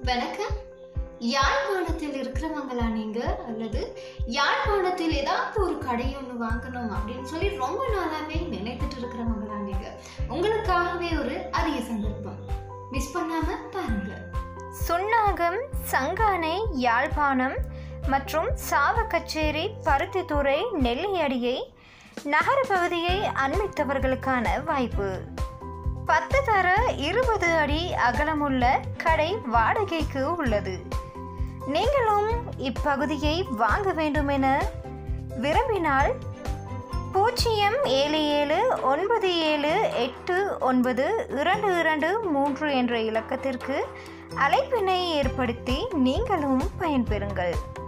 வணக்கம் யாழ்ப்பாணத்தில் இருக்கிறவங்களா நீங்க அல்லது யாழ்ப்பாணத்தில் ஏதாவது ஒரு கடை ஒன்று வாங்கணும் அப்படின்னு சொல்லி ரொம்ப நாளாவே நினைத்துட்டு இருக்கிறவங்களா நீங்க உங்களுக்காகவே ஒரு அரிய சந்தர்ப்பம் மிஸ் பண்ணாம பாருங்க சுன்னாகம் சங்கானை யாழ்ப்பாணம் மற்றும் சாவக்கச்சேரி பருத்தித்துறை நெல்லியடியை நகர பகுதியை அண்மித்தவர்களுக்கான வாய்ப்பு பத்து தர இருபது அடி அகலமுள்ள கடை வாடகைக்கு உள்ளது நீங்களும் இப்பகுதியை வாங்க வேண்டும் என விரும்பினால் பூஜ்ஜியம் ஏழு ஏழு ஒன்பது ஏழு எட்டு ஒன்பது இரண்டு இரண்டு மூன்று என்ற இலக்கத்திற்கு அழைப்பினை ஏற்படுத்தி நீங்களும் பயன்பெறுங்கள்